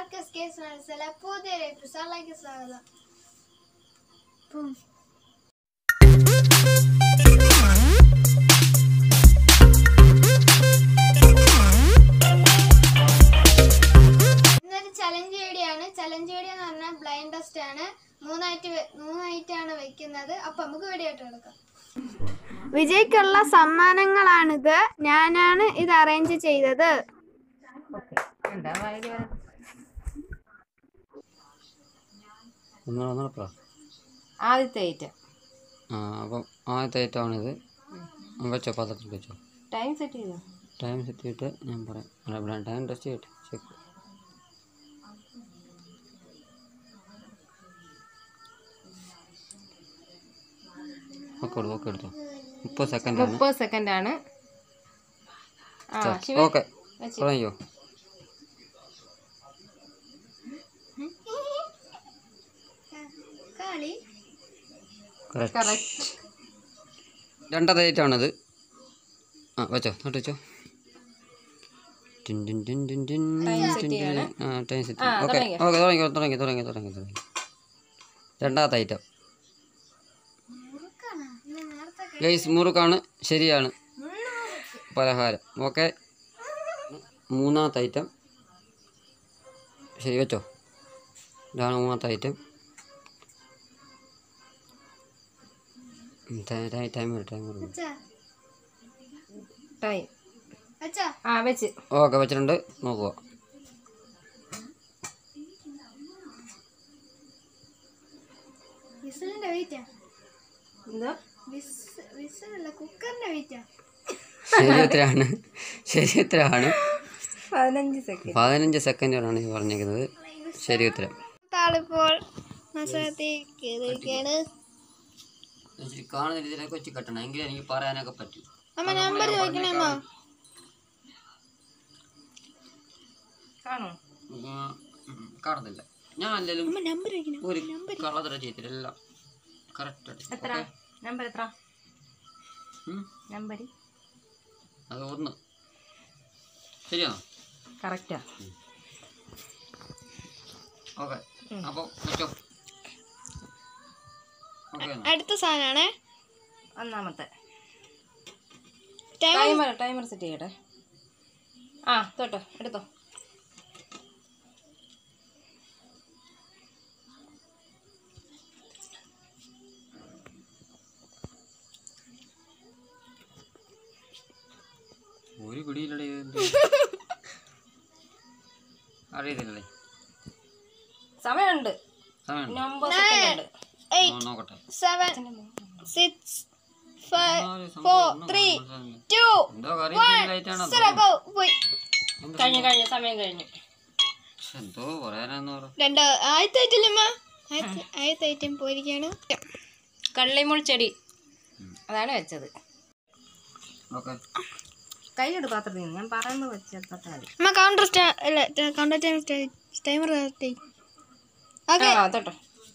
എല്ലാവർക്കും കേസ് മനസ്സിലെ പുതിയൊരു എപ്പിസോഡിലേക്ക് സ്വാഗതം ബൂം. ഇന്നൊരു ചലഞ്ച് വീഡിയോ ആണ് ചലഞ്ച് വീഡിയോ എന്ന് പറഞ്ഞാൽ ബ്ലൈൻഡ് ടെസ്റ്റ് ആണ് മൂന്നായിട്ട് വെ- മൂന്നായിട്ടാണ് വെക്കുന്നത് അപ്പൊ നമുക്ക് വീഡിയോ ഇട്ട് കൊടുക്കാം വിജയ്ക്കുള്ള സമ്മാനങ്ങളാണിത് ഞാനാണ് ഇത് അറേഞ്ച് ചെയ്തത് ഒന്നുകൂടെ ഒന്നുകൂടെ പറ ആദ്യത്തെ ഐറ്റം ആ അപ്പം ആദ്യത്തെ ഐറ്റമാണിത് വെച്ചോ പാത്രത്തിൽ വെച്ചോ ടൈം സെറ്റ് ചെയ്തോ ടൈം സെറ്റ് ചെയ്തിട്ട് ഞാൻ പറയാം അല്ല ഇവിടെ ടൈം ടെസ്റ്റ് ചെയ്യട്ടെ ചെക്ക് ഓക്കെ എടുത്തു ഓക്കെ എടുത്തോ മുപ്പത് സെക്കൻഡ് ആണ് മുപ്പത് സെക്കൻഡ് ആണ് ആ ശിവ ഓക്കെ വെച്ച്. തുടങ്ങിയോ കളി കറക്റ്റ് കറക്റ്റ് രണ്ടാമത്തെ ഐറ്റമാണിത് ആ വെച്ചോ നോട്ട് വെച്ചോ ടിൻ ടിൻ ടിൻ ടിൻ ടിൻ set ടിൻ ടിൻ. ചെയ്യണേ. ആ ടൈം സെറ്റ് ആ, ഓക്കെ തുടങ്ങിയോ? ഓക്കെ തുടങ്ങി തുടങ്ങി തുടങ്ങി തുടങ്ങി തുടങ്ങി രണ്ടാമത്തെ ഐറ്റം മുറുക്കാണ് ഇന്ന് നേരത്തെ കഴി- ഗൈസ് മുറുക്കാണ് ശരിയാണ് മുള്ളു മുറുക്ക്. പലഹാരം ഓക്കെ മൂന്നാമത്തെ ഐറ്റം ശരി വെച്ചോ ഇതാണ് മൂന്നാമത്തെ ഐറ്റം ടൈം ടൈം ടൈം അച്ഛാ ടൈം അച്ഛാ ആ വെച്ച് ഓക്കെ വെച്ചിട്ടുണ്ട് നോക്കുക വിസിലിന്റെ വെയിറ്റാ എന്തോ വിസ് വിസിലല്ല കുക്കറിന്റെ വെയിറ്റാ ശരി ഉത്തരമാണ് ശരി ഉത്തരമാണ് പതിനഞ്ച് സെക്കൻഡ് പതിനഞ്ച് സെക്കൻഡുകളാണ് ഈ പറഞ്ഞിരിക്കുന്നത് ശരി ഉത്തരം താളിപ്പോൾ മസാലത്തേക്ക് കേറിയിരിക്കുകയാണ് കാണുന്ന രീതിയിലേക്ക് വെച്ച് കെട്ടണം എങ്കിലും എനിക്ക് പറയാനൊക്കെ പറ്റും അമ്മ നമ്പർ ചോദിക്കണേ അമ്മ കാണോ ഉം, ഉം, കാണുന്നില്ല ഞാൻ അല്ലെങ്കിലും അമ്മ നമ്പർ ചോദിക്കണം ഒരു കളതര ചെയ്തില്ല എല്ലാം കറക്റ്റ് എത്ര നമ്പർ എത്ര നമ്പർ അത് ഒന്ന് ശരിയാണോ കറക്റ്റാ ഓക്കെ അപ്പോൾ വെച്ചോ ഓക്കെ അടുത്ത സാധനമാണേ ഒന്നാമത്തെ ടൈം ടൈമർ ടൈമർ സെറ്റ് ചെയ്യട്ടെ ആ തൊട്ടോ എടുത്തോ ഒരു പിടിയിലടെ അറിയത്തില്ലേ സമയമുണ്ട് സമയം ഇനി ഒമ്പത് സെക്കൻഡ് ഉണ്ട് എയ്റ്റ് നോക്കട്ടെ സെവൻ സിക്സ് ഫൈവ് ആ, ഒരു സംഭവം ഫോർ ഒന്നും ത്രീ മനസ്സിലാകുന്നില്ല. ടു എന്തോ കറി ലൈറ്റാണോ go പോയി കഴിഞ്ഞു കഴിഞ്ഞു സമയം കഴിഞ്ഞു എന്തോ പറയാനാന്ന് പറ രണ്ട് ആദ്യത്തെ ഐറ്റം ആദ്യത്തെ ഐറ്റം പോയിരിക്കുകയാണ് കള്ളിമുൾ ചെടി അതാണ് വെച്ചത് ഓക്കെ കൈയ്യെടു പാത്രത്തിൽ നിന്ന് ഞാൻ പറയുന്നത് വെച്ചെടുത്താൽ മതി അമ്മ കൗണ്ടർ സ്റ്റാ അല്ല കൗണ്ടർ ടൈം ടൈമർ ഓക്കെ ആ തൊട്ടോ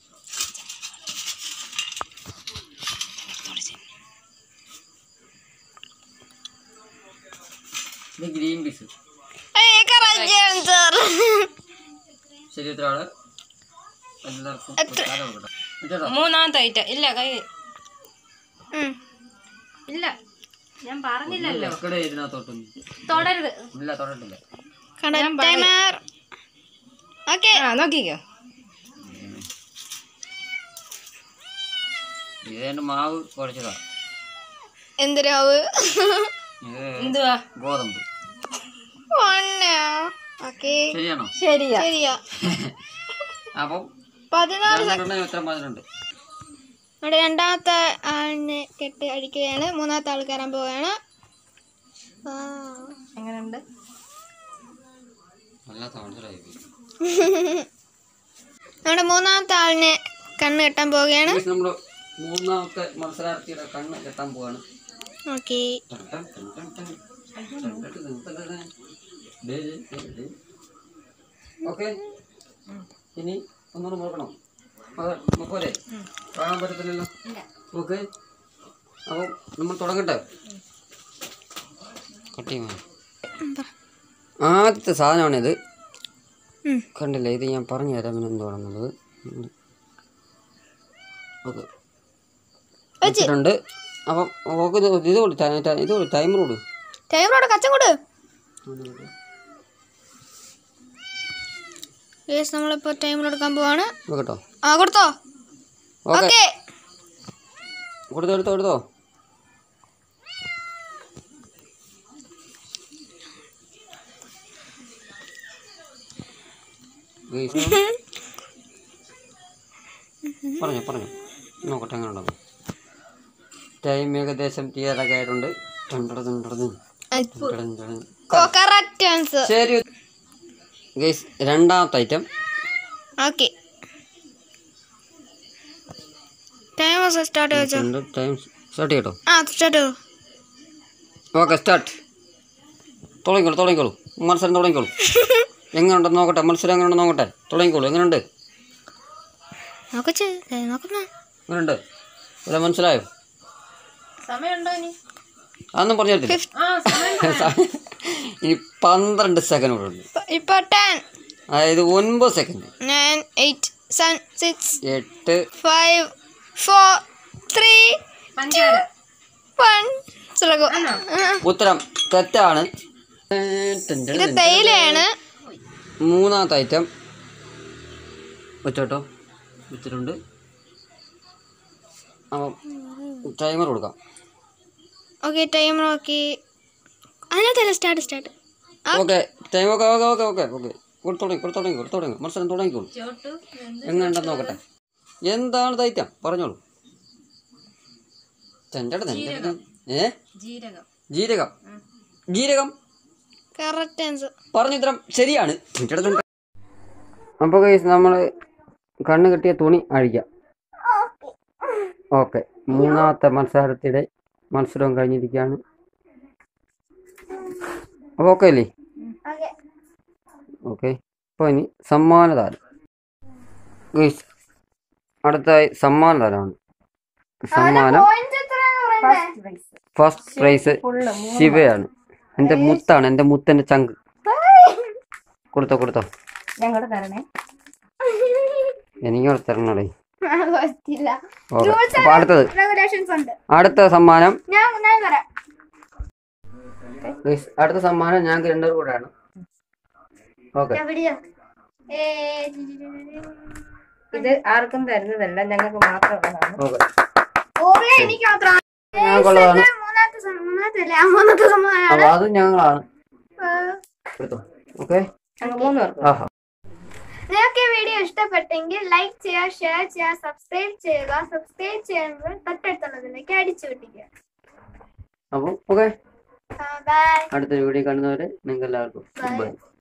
ഇത് ഗ്രീൻ പീസ് ആൻസർ ശരി ഉത്തരവാണ് എല്ലാവർക്കും പുരസ്കാരം കൊടുക്കട്ടെ. വെച്ചോട്ടോ? മൂന്നാമത്തെ ഐറ്റം ഇല്ല കൈ ഇല്ല ഞാൻ പറഞ്ഞില്ലല്ലോ വെക്കടെ ഇതിനകത്തോട്ടൊന്നും തൊടരുത് ഇല്ല തൊടട്ടില്ല ടൈമർ ഓക്കെ ആ നോക്കിക്കോ ഇതേണ്ട മാവ് കുഴച്ചതാ എന്തിനാവ് ഇത് എന്തുവാ ഗോതമ്പ് ഓക്കെ ശരിയാണോ ശരിയാ ശരിയാ അപ്പം പതിനാല് രണ്ടെണ്ണം എത്ര പറഞ്ഞിട്ടുണ്ട് നമ്മുടെ രണ്ടാമത്തെ ആളിനെ കെട്ട് അടിക്കുകയാണ് മൂന്നാമത്തെ ആൾ കയറാൻ പോവുകയാണ് ആ. എങ്ങനെയുണ്ട് നല്ല തവണത്തിലായി പോയി. നമ്മുടെ മൂന്നാമത്തെ ആളിനെ കണ്ണ് കെട്ടാൻ പോവുകയാണ് ഗയ്സ്, നമ്മള് മൂന്നാമത്തെ മത്സരാർത്ഥിയുടെ കണ്ണ് കെട്ടാൻ പോവാണ് ഓക്കെ ഓക്കെ ഇനി ഒന്നുകൂടെ നോക്കണം അത് പോരെ കാണാൻ പറ്റത്തില്ലല്ലോ ഓക്കെ അപ്പോൾ നമ്മൾ തുടങ്ങട്ടെ കട്ടി ആദ്യത്തെ സാധനമാണിത് ഉം. കണ്ടില്ലേ ഇത് ഞാൻ പറഞ്ഞു തരാം പിന്നെ എന്തുവാണെന്നുള്ളത് ഓക്കെ വെച്ചിട്ടുണ്ട് അപ്പം ഓക്ക് ഇത് ഇത് കൊടു ടൈ- ടൈ- ഇത് കൊടു ടൈമർ കൊടു ടൈമറോട് കച്ചം കൂട് യെസ് നമ്മളിപ്പോൾ ടൈമർ എടുക്കാൻ പോവാണ് കേട്ടോ ആ കൊടുത്തോ ഓക്കെ ഓക്കെ കൊടുത്തോ എടുത്തോ എടുത്തോ ഗയ്സ്, പറഞ്ഞോ പറഞ്ഞോ നോക്കട്ടെ എങ്ങനെ ഉണ്ടാവും ടൈം ഏകദേശം തീരാറൊക്കെ ആയിട്ടുണ്ട് ടണ്ടട ടണ്ടട ടണ്ടട ടണ്ടട. കറക്റ്റ് ആൻസർ ശരി ഗൈസ് രണ്ടാമത്തെ ഐറ്റം ഓക്കെ ടൈം സ്റ്റാർട്ട് വെച്ചോ ടൈം സ്റ്റാർട്ട് ചെയ്യട്ടോ ആ സ്റ്റാർട്ട് ചെയ്തോ ഓക്കെ സ്റ്റാർട്ട് തുടങ്ങിക്കോളൂ തുടങ്ങിക്കോളൂ മത്സരം തുടങ്ങിക്കോളൂ എങ്ങനെയുണ്ടെന്ന് നോക്കട്ടെ മത്സരം എങ്ങനെയുണ്ടെന്ന് നോക്കട്ടെ തുടങ്ങിക്കോളൂ എങ്ങനെയുണ്ട് നോക്കച്ചേ നോക്കുന്ന എങ്ങനെയുണ്ട് വല്ല മനസ്സിലായോ സമയമുണ്ടോ ഇനി അതൊന്നും പറഞ്ഞു തരത്തില്ല ആ സമയം ഇനി പന്ത്രണ്ട് സെക്കൻഡ് കൂടെ ഉണ്ട് ഇപ്പൊ ടെൻ അതായത് ഒൻപത് second nine eight seven six എട്ട് ഫൈവ് ഫോർ ത്രീ പഞ്ചാര വൺ സുലഭം ഉത്തരം തെറ്റാണ് ഇത് തേയിലയാണ് മൂന്നാമത്തെ ഐറ്റം വെച്ചോട്ടോ വെച്ചിട്ടുണ്ട് അപ്പം ടൈമർ കൊടുക്കാം ഓക്കെ ടൈം നോക്കി അതിനകത്തല്ല start start okay time okay okay okay okay okay കൊടുത്തു തുടങ്ങി കൊടുത്തു തുടങ്ങി കൊടുത്തു തുടങ്ങി മത്സരം തുടങ്ങിക്കോളൂ ചോട്ടു എങ്ങനെയുണ്ടെന്ന് നോക്കട്ടെ എന്താണ് ദൈത്യം പറഞ്ഞോളൂ ചെൻ്റെ ഏ ജീരകം ജീരകം ജീരകം കറക്റ്റ് ആൻസർ പറഞ്ഞ ഉത്തരം ശരിയാണ് അപ്പോൾ കേസ് നമ്മൾ കണ്ണ് കെട്ടിയ തുണി അഴിക്കാം ഓക്കെ മൂന്നാമത്തെ മത്സരത്തിടെ മത്സരം കഴിഞ്ഞിരിക്കുകയാണ് അപ്പോൾ ഓക്കെ അല്ലേ ഓക്കെ അപ്പോൾ ഇനി സമ്മാനദാനം ഗൈസ് അടുത്തായി സമ്മാനദാനമാണ് സമ്മാനം ഫസ്റ്റ് പ്രൈസ് ശിവയാണ് എൻ്റെ മുത്താണ് എൻ്റെ മുത്തൻ്റെ ചങ്ക് കൊടുത്തോ കൊടുത്തോ ഞങ്ങളുടെ തരണേ എനിക്കും തരണടേ പറ്റില്ല ഓക്കെ അപ്പോൾ അടുത്തത് റെഗുലേഷൻസ് ഉണ്ട് അടുത്ത സമ്മാനം ഞാൻ ഞാൻ തരാം ഗൈസ് അടുത്ത സമ്മാനം ഞങ്ങൾക്ക് രണ്ടുപേർ കൂടെയാണ് ഓക്കെ എവിടെയോ ഏ ഇത് ആർക്കും തരുന്നതല്ല ഞങ്ങൾക്ക് മാത്രമുള്ളതാണ് ഓക്കെ ഓറിയ എനിക്ക് മാത്രം ഞങ്ങൾക്കുള്ളതാണ് മൂന്നാമത്തെ സം- മൂന്നാമത്തെ അല്ലേ ആ മൂന്നാമത്തെ സമ്മാനം അപ്പോൾ അത് ഞങ്ങളാണ് എടുത്തോ ഓക്കെ ഞങ്ങൾ മൂന്ന് പേർക്ക് ആഹാ നിങ്ങൾക്ക് ഈ വീഡിയോ ഇഷ്ടപ്പെട്ടെങ്കിൽ ലൈക്ക് ചെയ്യുക ഷെയർ ചെയ്യുക സബ്സ്ക്രൈബ് ചെയ്യുക സബ്സ്ക്രൈബ് ചെയ്യുമ്പോൾ തൊട്ടടുത്തുള്ളതിലേക്ക് അടിച്ചു വിട്ടിക്കുക അപ്പോൾ ഓക്കെ ബൈ അടുത്ത വീഡിയോ കാണുന്നവരെ നിങ്ങൾക്ക് എല്ലാവർക്കും Bye. ബൈ